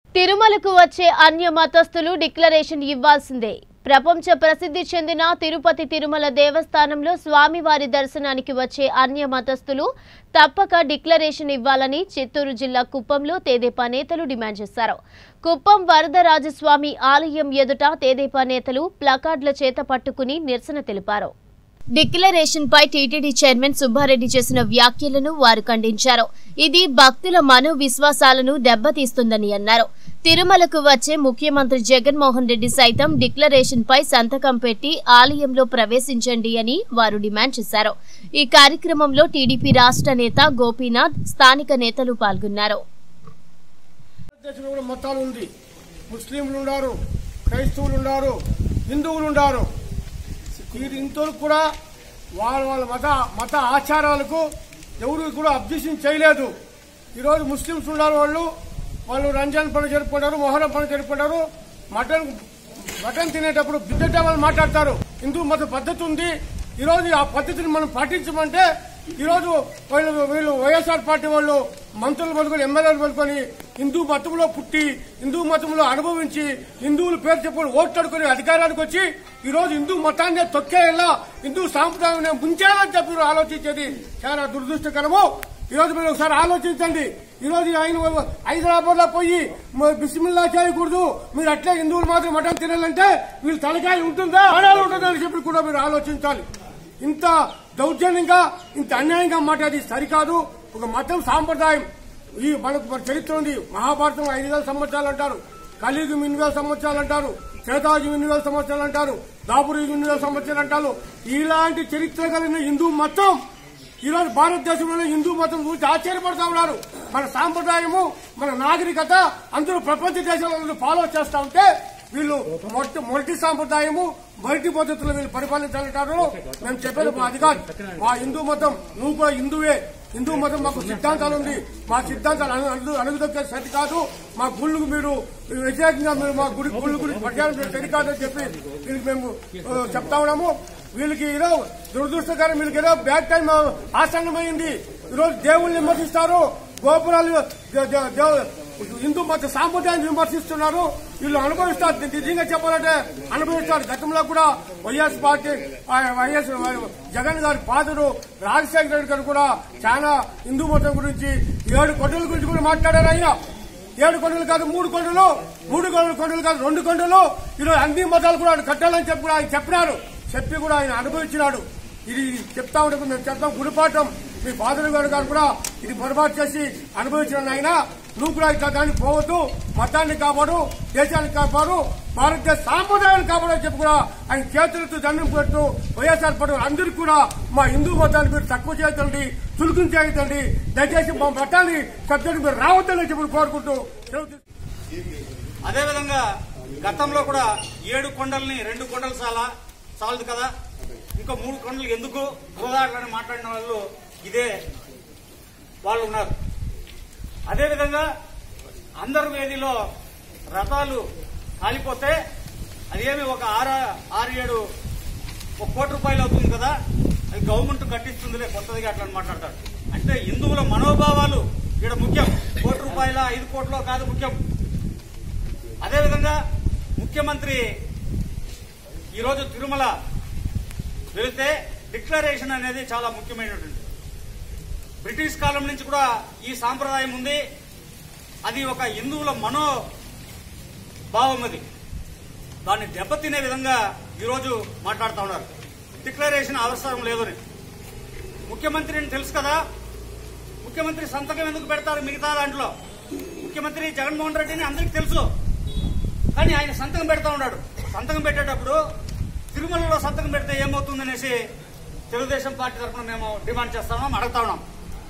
తిరుమలకు వచ్చే అన్య మతస్థులు డిక్లరేషన్ ఇవ్వాల్సిందే ప్రపంచ ప్రసిద్ధి చెందిన తిరుపతి తిరుమల దేవస్థానంలో స్వామివారి దర్శనానికి వచ్చే అన్య మతస్థులు తప్పక డిక్లరేషన్ ఇవ్వాలని చిత్తూరు జిల్లా కుప్పంలో తేదేపా నేతలు డిమాండ్ చేశారు కుప్పం వరదరాజస్వామి ఆలయం ఎదుట తేదేపా నేతలు ప్లకార్డుల చేత పట్టుకుని నిరసన తెలిపారు డిక్లరేషన్ పై టీటీడీ చైర్మన్ సుబ్బారెడ్డి చేసిన వ్యాఖ్యలను వారు ఖండించారు ఇది భక్తుల మనోవిశ్వాసాలను దెబ్బతీస్తుందని అన్నారు తిరుమలకు వచ్చే ముఖ్యమంత్రి జగన్మోహన్ రెడ్డి సైతం డిక్లరేషన్ పై సంతకం పెట్టి ఆలయంలో ప్రవేశించండి అని వారు డిమాండ్ చేశారు ఈ కార్యక్రమంలో టీడీపీ రాష్ట్ర నేత గోపీనాథ్ స్థానిక నేతలు పాల్గొన్నారు భారతదేశంలో కూడా మతాలు ఉంది ముస్లింలు ఉన్నారు క్రైస్తవులు ఉన్నారు హిందువులు ఉన్నారు వీరు ఇంతవరకు కూడా వాళ్ళ వాళ్ళ మత మత ఆచారాలకు ఎవరు కూడా అబ్జెక్షన్ చేయలేదు ఈరోజు ముస్లింస్ ఉన్నారు వాళ్ళు వాళ్ళు రంజాన్ పండుగ జరుపుకుంటారు మొహరం పండుగ జరుపుకుంటారు మటన్ మటన్ తినేటప్పుడు బిడ్డట వాళ్ళు మాట్లాడతారు హిందూ మత పద్ధతి ఉంది ఈరోజు ఆ పద్ధతిని మనం పాటించమంటే ఈరోజు వీళ్ళు వీళ్ళు వైఎస్ఆర్ పార్టీ వాళ్ళు మంత్రులు పలుకొని ఎమ్మెల్యేలు పలుకొని హిందూ మతంలో పుట్టి హిందూ మతంలో అనుభవించి హిందువుల పేరు చెప్పుకొని ఓట్లాడుకుని అధికారానికి వచ్చి ఈ రోజు హిందూ మతాన్ని తొక్కేలా హిందూ సాంప్రదాయాన్ని ముంచేయాలని చెప్పి మీరు ఆలోచించేది చాలా దురదృష్టకరము ఈ రోజు మీరు ఒకసారి ఆలోచించండి ఈ రోజు ఆయన హైదరాబాద్ లో పోయి మ- బిస్మిల్లా చేయకూడదు మీరు అట్లే హిందువులు మాత్రం మటన్ తినాలంటే వీళ్ళు తలకాయ ఉంటుందా ప్రాణాలు ఉంటుందా అని చెప్పి కూడా మీరు ఆలోచించాలి ఇంత దౌర్జన్యంగా ఇంత అన్యాయంగా మాట్లాడి సరికాదు ఒక మతం సాంప్రదాయం ఈ మనకు మన చరిత్ర ఉంది మహాభారతం ఐదు వేల సంవత్సరాలు అంటారు కలియుగం ఎన్ని వేల సంవత్సరాలు అంటారు త్రేతాయుగం ఎన్ని వేల సంవత్సరాలు అంటారు దాపురయుగం ఎన్ని వేల సంవత్సరాలు అంటారు ఇలాంటి చరిత్ర కలిగిన హిందూ మతం ఈ రోజు భారతదేశంలో హిందూ మతం గురించి ఆశ్చర్యపడతా ఉన్నారు మన సాంప్రదాయము మన నాగరికత అందరూ ప్రపంచ దేశాలలో ఫాలో చేస్తా ఉంటే వీళ్ళు మొదటి మొదటి సాంప్రదాయము మొదటి పద్ధతిలో వీళ్ళు పరిపాలించాలంటారు మేము చెప్పేది మా అది కాదు మా హిందూ మతం నువ్వు కూడా హిందువే హిందూ మతం మాకు సిద్ధాంతాలు ఉంది మా సిద్ధాంతాలు అను- అను- అణుగుదొక్కే సరి కాదు మా గుళ్ళకు మీరు వ్యతిరేకంగా మీరు మా గుడి గుళ్ళు గురించి ప్రచారం చేసే సరి కాదు అని చెప్పి వీళ్ళకి మేము ఆ, చెప్తా ఉన్నాము వీళ్ళకి ఈరోజు దురదృష్టకరం వీళ్ళకి ఏదో బ్యాడ్ టైం ఆసన్నమైంది ఈరోజు దేవుళ్ళని విమర్శిస్తారు గోపురాలు దే- దే- దే- హిందూ మత సాంప్రదాయాన్ని విమర్శిస్తున్నారు వీళ్ళు అనుభవిస్తారు నిజంగా చెప్పాలంటే అనుభవిస్తారు గతంలో కూడా వైఎస్ పార్టీ ఆ వైఎస్ జగన్ గారి ఫాదరు రాజశేఖర రెడ్డి గారు కూడా చాలా హిందూ మతం గురించి ఏడు కొండల గురించి కూడా మాట్లాడారు ఆయన ఏడు కొండలు కాదు మూడు కొండలు మూడు కొండలు కొండలు కాదు రెండు కొండలు ఈరోజు అన్ని మతాలు కూడా ఆయన కట్టాలని చెప్పి కూడా ఆయన చెప్పినారు చెప్పి కూడా ఆయన అనుభవించినాడు ఇది చెప్తా ఉంటే మేము చెప్తాం గుడిపాఠం మీ ఫాదర్ గారు గారు కూడా ఇది పొరపాటు చేసి అనుభవించిన ఆయన నువ్వు కూడా ఇట్లా దానికి పోవద్దు మతాన్ని కాపాడు దేశాన్ని కాపాడు భారతదేశ సాంప్రదాయాన్ని కాపాడు అని చెప్పి కూడా ఆయన చేతులతో దండం పెట్టు వైఎస్ఆర్ పడు అందరికీ కూడా మా హిందూ మతాన్ని మీరు తక్కువ చేయతండి చులుకుని చేయతండి దయచేసి మా మతాన్ని సబ్జెక్టు మీరు రావద్దని చెప్పి కోరుకుంటూ సెలవు తీసుకుంటున్నాను. అదేవిధంగా గతంలో కూడా ఏడు కొండల్ని రెండు కొండలు చాలా చాలదు కదా ఇంకా మూడు కొండలు ఎందుకు గోదావరిని మాట్లాడిన వాళ్ళు ఇదే వాళ్ళు ఉన్నారు అదేవిధంగా అందరు వేదిలో రథాలు కాలిపోతే అదేమి ఒక ఆరు ఆరు ఏడు ఒక కోటి రూపాయలు అవుతుంది కదా అది గవర్నమెంట్ కట్టిస్తుందిలే కొత్తదిగా అట్లా అని మాట్లాడతారు అంటే హిందువుల మనోభావాలు ఇక్కడ ముఖ్యం కోటి రూపాయల ఐదు కోట్లో కాదు ముఖ్యం అదేవిధంగా ముఖ్యమంత్రి ఈరోజు తిరుమల వెళితే డిక్లరేషన్ అనేది చాలా ముఖ్యమైనటువంటి బ్రిటిష్ కాలం నుంచి కూడా ఈ సాంప్రదాయం ఉంది అది ఒక హిందువుల మనో భావం అది దాన్ని దెబ్బతినే విధంగా ఈరోజు మాట్లాడుతూ ఉన్నారు డిక్లరేషన్ అవసరం లేదని ముఖ్యమంత్రిని తెలుసు కదా ముఖ్యమంత్రి సంతకం ఎందుకు పెడతారు మిగతా దాంట్లో ముఖ్యమంత్రి జగన్మోహన్ రెడ్డిని అందరికీ తెలుసు కానీ ఆయన సంతకం పెడతా ఉన్నాడు సంతకం పెట్టేటప్పుడు తిరుమలలో సంతకం పెడితే ఏమవుతుందనేసి తెలుగుదేశం పార్టీ తరఫున మేము డిమాండ్ చేస్తా ఉన్నాం అడుగుతా ఉన్నాం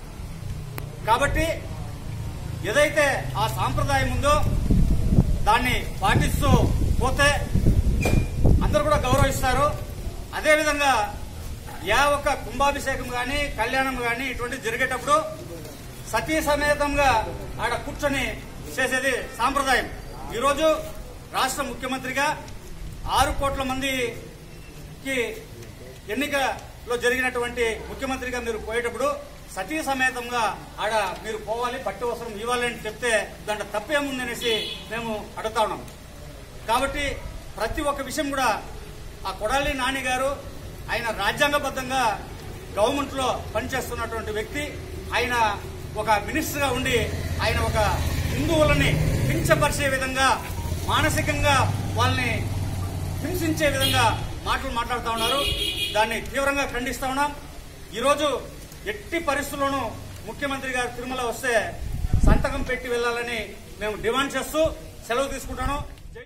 కాబట్టి ఏదైతే ఆ సాంప్రదాయం ఉందో దాన్ని పాటిస్తూ పోతే అందరూ కూడా గౌరవిస్తారు అదేవిధంగా ఏ ఒక్క కుంభాభిషేకం కానీ కళ్యాణం కానీ ఇటువంటి జరిగేటప్పుడు సతీ సమేతంగా ఆడ కూర్చొని చేసేది సాంప్రదాయం ఈరోజు రాష్ట్ర ముఖ్యమంత్రిగా ఆరు కోట్ల మందికి ఎన్నికలో జరిగినటువంటి ముఖ్యమంత్రిగా మీరు పోయేటప్పుడు సతీ సమేతంగా ఆడ మీరు పోవాలి పట్టు అవసరం ఇవ్వాలి అని చెప్తే దాంట్లో తప్పేముంది అనేసి మేము అడుగుతా ఉన్నాం కాబట్టి ప్రతి ఒక్క విషయం కూడా ఆ కొడాలి నాని గారు ఆయన రాజ్యాంగబద్ధంగా గవర్నమెంట్ లో పనిచేస్తున్నటువంటి వ్యక్తి ఆయన ఒక మినిస్టర్ గా ఉండి ఆయన ఒక హిందువులని కించపరిచే విధంగా మానసికంగా వాళ్ళని హింసించే విధంగా మాటలు మాట్లాడుతూ ఉన్నారు దాన్ని తీవ్రంగా ఖండిస్తా ఉన్నాం ఈరోజు ఎట్టి పరిస్థితుల్లోనూ ముఖ్యమంత్రి గారు తిరుమల వస్తే సంతకం పెట్టి వెళ్ళాలని మేము డిమాండ్ చేస్తూ సెలవు తీసుకుంటాను జై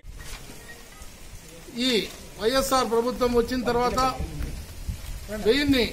ఈ వైఎస్ఆర్ ప్రభుత్వం వచ్చిన తర్వాత వెయ్యిన్ని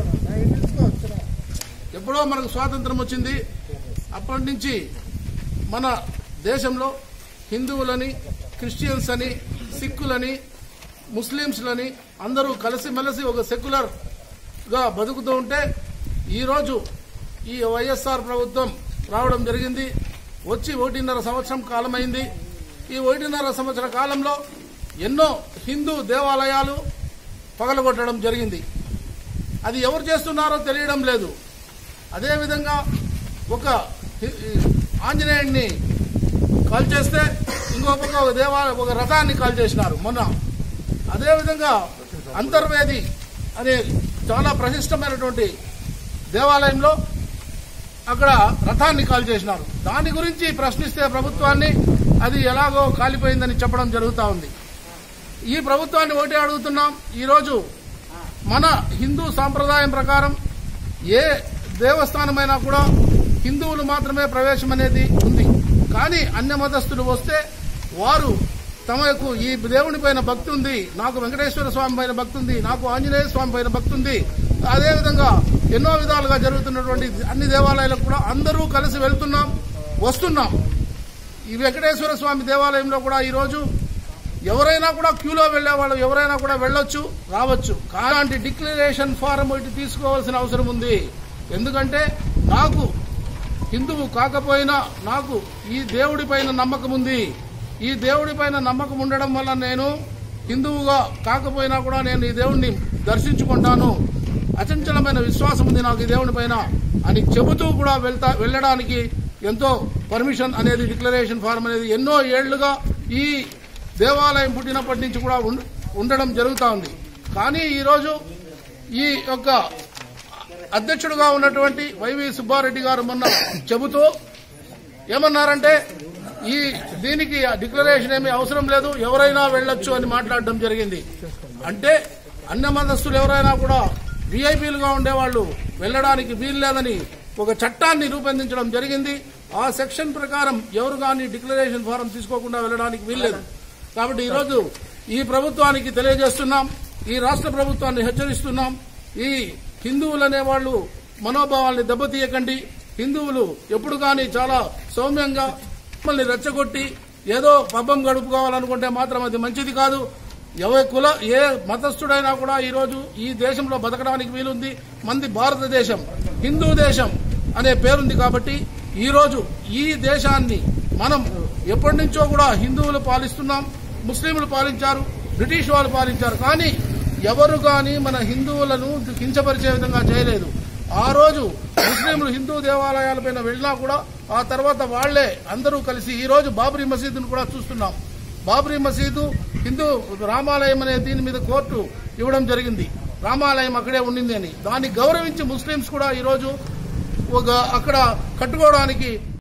ఎప్పుడో మనకు స్వాతంత్రం వచ్చింది అప్పటి నుంచి మన దేశంలో హిందువులని క్రిస్టియన్స్ అని సిక్కులని ముస్లింస్లని అందరూ కలిసిమెలిసి ఒక సెక్యులర్ గా బతుకుతూ ఉంటే ఈరోజు ఈ వైఎస్ఆర్ ప్రభుత్వం రావడం జరిగింది వచ్చి ఒకటిన్నర సంవత్సరం కాలమైంది ఈ ఒకటిన్నర సంవత్సర కాలంలో ఎన్నో హిందూ దేవాలయాలు పగలగొట్టడం జరిగింది అది ఎవరు చేస్తున్నారో తెలియడం లేదు అదేవిధంగా ఒక హి- ఆంజనేయుడిని కాల్ చేస్తే ఇంకో పక్క ఒక దేవాలయ ఒక రథాన్ని కాల్ చేసినారు మొన్న అదేవిధంగా అంతర్వేది అనే చాలా ప్రతిష్టమైనటువంటి దేవాలయంలో అక్కడ రథాన్ని కాల్ చేసినారు దాని గురించి ప్రశ్నిస్తే ప్రభుత్వాన్ని అది ఎలాగో కాలిపోయిందని చెప్పడం జరుగుతూ ఉంది ఈ ప్రభుత్వాన్ని ఒకటే అడుగుతున్నాం ఈరోజు మన హిందూ సాంప్రదాయం ప్రకారం ఏ దేవస్థానమైనా కూడా హిందువులు మాత్రమే ప్రవేశం అనేది ఉంది కానీ అన్య మతస్థులు వస్తే వారు తమకు ఈ దేవుని పైన భక్తి ఉంది నాకు వెంకటేశ్వర స్వామి పైన భక్తి ఉంది నాకు ఆంజనేయ స్వామి పైన భక్తి ఉంది అదేవిధంగా ఎన్నో విధాలుగా జరుగుతున్నటువంటి అన్ని దేవాలయాలకు కూడా అందరూ కలిసి వెళ్తున్నాం వస్తున్నాం ఈ వెంకటేశ్వర స్వామి దేవాలయంలో కూడా ఈరోజు ఎవరైనా కూడా క్యూలో వెళ్లే వాళ్ళు ఎవరైనా కూడా వెళ్ళొచ్చు రావచ్చు అలాంటి డిక్లరేషన్ ఫారం ఒకటి తీసుకోవాల్సిన అవసరం ఉంది ఎందుకంటే నాకు హిందువు కాకపోయినా నాకు ఈ దేవుడి పైన నమ్మకం ఉంది ఈ దేవుడి పైన నమ్మకం ఉండడం వల్ల నేను హిందువుగా కాకపోయినా కూడా నేను ఈ దేవుణ్ణి దర్శించుకుంటాను అచంచలమైన విశ్వాసం ఉంది నాకు ఈ దేవుని పైన అని చెబుతూ కూడా వెళ్తా వెళ్ళడానికి ఎంతో పర్మిషన్ అనేది డిక్లరేషన్ ఫారం అనేది ఎన్నో ఏళ్లుగా ఈ దేవాలయం పుట్టినప్పటి నుంచి కూడా ఉండ- ఉండడం జరుగుతా ఉంది కానీ ఈరోజు ఈ యొక్క అధ్యక్షుడుగా ఉన్నటువంటి వైవి సుబ్బారెడ్డి గారు మొన్న చెబుతూ ఏమన్నారంటే ఈ దీనికి డిక్లరేషన్ ఏమీ అవసరం లేదు ఎవరైనా వెళ్ళొచ్చు అని మాట్లాడడం జరిగింది అంటే అన్య మతస్థులు ఎవరైనా కూడా విఐపీలుగా ఉండేవాళ్ళు వెళ్ళడానికి వీలు లేదని ఒక చట్టాన్ని రూపొందించడం జరిగింది ఆ సెక్షన్ ప్రకారం ఎవరు కానీ డిక్లరేషన్ ఫారం తీసుకోకుండా వెళ్ళడానికి వీల్లేదు కాబట్టి ఈరోజు ఈ ప్రభుత్వానికి తెలియజేస్తున్నాం ఈ రాష్ట్ర ప్రభుత్వాన్ని హెచ్చరిస్తున్నాం ఈ హిందువులు అనేవాళ్ళు మనోభావాల్ని దెబ్బతీయకండి హిందువులు ఎప్పుడు కానీ చాలా సౌమ్యంగా మమ్మల్ని రెచ్చగొట్టి ఏదో పబ్బం గడుపుకోవాలనుకుంటే మాత్రం అది మంచిది కాదు ఎవరి కుల ఏ మతస్థుడైనా కూడా ఈ రోజు ఈ దేశంలో బతకడానికి వీలుంది మంది భారతదేశం హిందూ దేశం అనే పేరుంది కాబట్టి ఈ రోజు ఈ దేశాన్ని మనం ఎప్పటి నుంచో కూడా హిందువులు పాలిస్తున్నాం ముస్లింలు పాలించారు బ్రిటిష్ వాళ్ళు పాలించారు కానీ ఎవరు కానీ మన హిందువులను కించపరిచే విధంగా చేయలేదు ఆ రోజు ముస్లింలు హిందూ దేవాలయాలపైన వెళ్ళినా కూడా ఆ తర్వాత వాళ్లే అందరూ కలిసి ఈ రోజు బాబ్రీ మసీదును కూడా చూస్తున్నాం బాబ్రీ మసీదు హిందూ రామాలయం అనే దీని మీద కోర్టు ఇవ్వడం జరిగింది రామాలయం అక్కడే ఉండింది అని దాన్ని గౌరవించి ముస్లింస్ కూడా ఈ రోజు ఒక అక్కడ కట్టుకోవడానికి